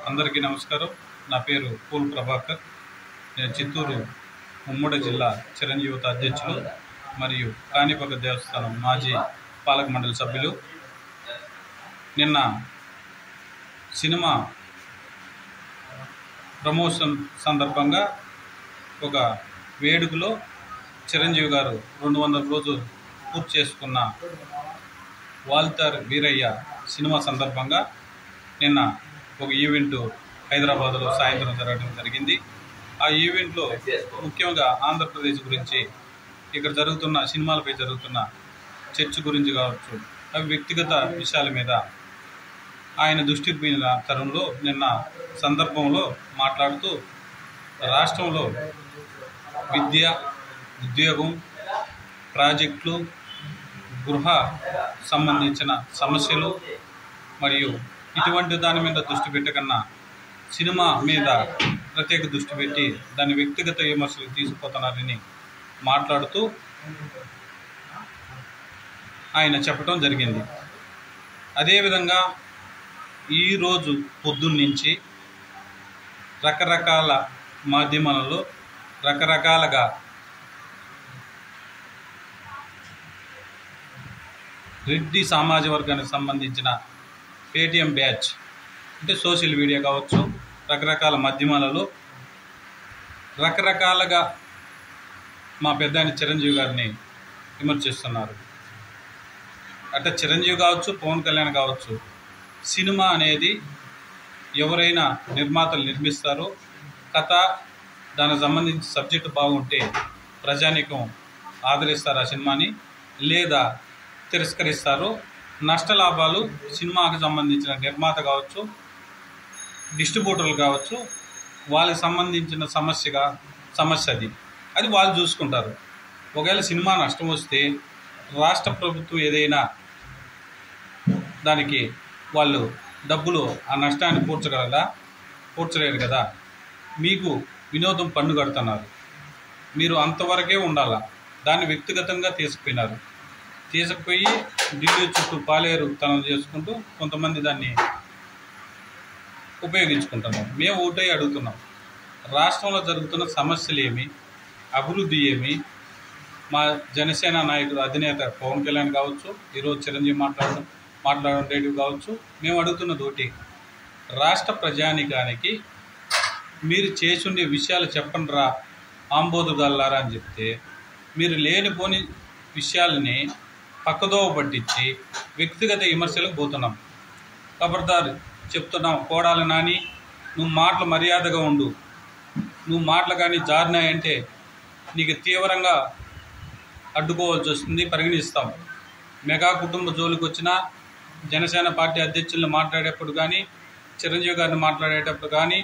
అందరికీ నమస్కారం నా పేరు పూల్ ప్రభాకర్ నేను చిత్తూరు ఉమ్మడి జిల్లా చిరంజీవిత అధ్యక్షులు మరియు కాణిపక దేవస్థానం మాజీ పాలక మండలి సభ్యులు నిన్న సినిమా ప్రమోషన్ సందర్భంగా ఒక వేడుకలో చిరంజీవి గారు రెండు వందల రోజులు పూర్తి చేసుకున్న వాల్టర్ వీరయ్య సినిమా సందర్భంగా నిన్న ఒక ఈవెంట్ హైదరాబాద్లో సాయంత్రం జరగడం జరిగింది ఆ ఈవెంట్లో ముఖ్యంగా ఆంధ్రప్రదేశ్ గురించి ఇక్కడ జరుగుతున్న సినిమాలపై జరుగుతున్న చర్చ గురించి కావచ్చు అవి వ్యక్తిగత విషయాల మీద ఆయన దృష్టి పోయిన తరుణంలో నిన్న సందర్భంలో మాట్లాడుతూ రాష్ట్రంలో విద్య ఉద్యోగం ప్రాజెక్టులు గృహ సంబంధించిన సమస్యలు మరియు ఇటువంటి దాని మీద దృష్టి పెట్టకన్నా సినిమా మీద ప్రత్యేక దృష్టి పెట్టి దాని వ్యక్తిగత విమర్శలు తీసుకుపోతున్నారని మాట్లాడుతూ ఆయన చెప్పడం జరిగింది అదేవిధంగా ఈరోజు పొద్దున్నుంచి రకరకాల మాధ్యమాలలో రకరకాలుగా రెడ్డి సమాజ వర్గానికి సంబంధించిన పేటిఎం బ్యాచ్ అంటే సోషల్ మీడియా కావచ్చు రకరకాల మాధ్యమాలలో రకరకాలుగా మా పెద్ద చిరంజీవి గారిని విమర్శిస్తున్నారు అంటే చిరంజీవి కావచ్చు పవన్ కళ్యాణ్ కావచ్చు సినిమా అనేది ఎవరైనా నిర్మాతలు నిర్మిస్తారో కథ దానికి సంబంధించి సబ్జెక్టు బాగుంటే ప్రజానీకం ఆదరిస్తారు ఆ సినిమాని లేదా తిరస్కరిస్తారు నష్టలాభాలు సినిమాకు సంబంధించిన నిర్మాత కావచ్చు డిస్ట్రిబ్యూటర్లు కావచ్చు వాళ్ళకి సంబంధించిన సమస్యగా సమస్య అది అది వాళ్ళు చూసుకుంటారు ఒకవేళ సినిమా నష్టం వస్తే రాష్ట్ర ప్రభుత్వం ఏదైనా దానికి వాళ్ళు డబ్బులు ఆ నష్టాన్ని పూడ్చగలరా పూడ్చలేరు కదా మీకు వినోదం పన్ను కడుతున్నారు మీరు అంతవరకే ఉండాలా దాన్ని వ్యక్తిగతంగా తీసుకుపోయినారు తీసుకుపోయి ఢిల్లీ చుట్టూ పాలేరు తనం చేసుకుంటూ కొంతమంది దాన్ని ఉపయోగించుకుంటున్నాం మేము ఒకటే అడుగుతున్నాం రాష్ట్రంలో జరుగుతున్న సమస్యలు ఏమి అభివృద్ధి ఏమి మా జనసేన నాయకుడు అధినేత పవన్ కళ్యాణ్ కావచ్చు ఈరోజు చిరంజీవి మాట్లాడడం మాట్లాడడం రేడియో కావచ్చు మేము అడుగుతున్నది ఒకటి రాష్ట్ర ప్రజానికానికి మీరు చేసుండే విషయాలు చెప్పండి రా ఆంబోదుగల్లారా అని చెప్తే మీరు లేనిపోని విషయాలని పక్కదోవ పట్టించి వ్యక్తిగత విమర్శలకు పోతున్నాం ఖబర్దార్ చెప్తున్నాం కోడాలి నాని నువ్వు మాటలు మర్యాదగా ఉండు నువ్వు మాటలు కానీ జారినాయంటే నీకు తీవ్రంగా అడ్డుకోవాల్సి వస్తుంది పరిగణిస్తాం మెగా కుటుంబ జోలికి వచ్చిన జనసేన పార్టీ అధ్యక్షులను మాట్లాడేటప్పుడు కానీ చిరంజీవి గారిని మాట్లాడేటప్పుడు కానీ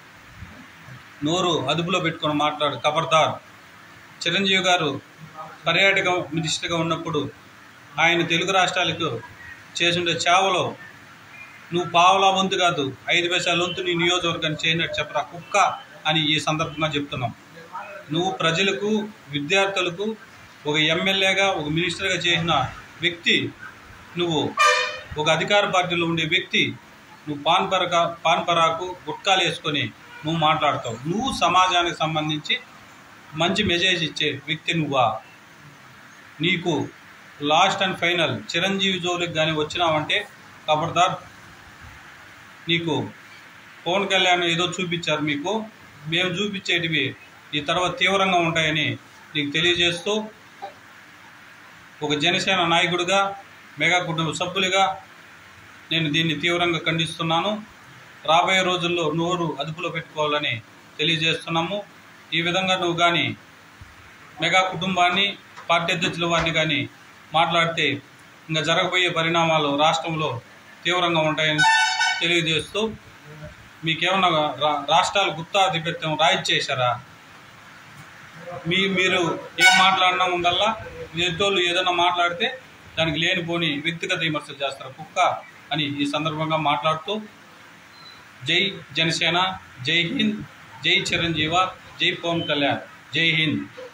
నోరు అదుపులో పెట్టుకొని మాట్లాడు ఖబర్దార్ చిరంజీవి గారు పర్యాటక మినిస్టర్గా ఉన్నప్పుడు ఆయన తెలుగు రాష్ట్రాలకు చేసిండే చావలో నువ్వు పావలా వంతు కాదు ఐదు పైసల వంతు నీ నియోజకవర్గాన్ని చేయనట్టు చెప్పరా కుక్క అని ఈ సందర్భంగా చెప్తున్నాం నువ్వు ప్రజలకు విద్యార్థులకు ఒక ఎమ్మెల్యేగా ఒక మినిస్టర్గా చేసిన వ్యక్తి నువ్వు ఒక అధికార పార్టీలో ఉండే వ్యక్తి నువ్వు పాన్ పరక పాన్ పరాకు గుట్కాలు వేసుకొని నువ్వు మాట్లాడతావు నువ్వు సమాజానికి సంబంధించి మంచి మెసేజ్ ఇచ్చే వ్యక్తి నువ్వా నీకు లాస్ట్ అండ్ ఫైనల్ చిరంజీవి జోలికి కానీ వచ్చినావంటే ఖబర్దార్ నీకు పవన్ కళ్యాణ్ ఏదో చూపించారు మీకు మేము చూపించేటివి ఈ తర్వాత తీవ్రంగా ఉంటాయని నీకు తెలియజేస్తూ ఒక జనసేన నాయకుడిగా మెగా కుటుంబ సభ్యులుగా నేను దీన్ని తీవ్రంగా ఖండిస్తున్నాను రాబోయే రోజుల్లో నోరు అదుపులో పెట్టుకోవాలని తెలియజేస్తున్నాము ఈ విధంగా నువ్వు కానీ మెగా కుటుంబాన్ని పార్టీ అధ్యక్షుల వారిని కానీ మాట్లాడితే ఇంకా జరగబోయే పరిణామాలు రాష్ట్రంలో తీవ్రంగా ఉంటాయని తెలియజేస్తూ మీకేమన్నా రా రాష్ట్రాలు గుత్తాధిపత్యం రాయిచ్చేశారా మీ మీరు ఏం మాట్లాడినా ఉండల్లా ఎదుటోళ్ళు ఏదైనా మాట్లాడితే దానికి లేనిపోని వ్యక్తిగత విమర్శలు చేస్తారు కుక్క అని ఈ సందర్భంగా మాట్లాడుతూ జై జనసేన జై హింద్ జై చిరంజీవ జై పవన్ కళ్యాణ్ జై హింద్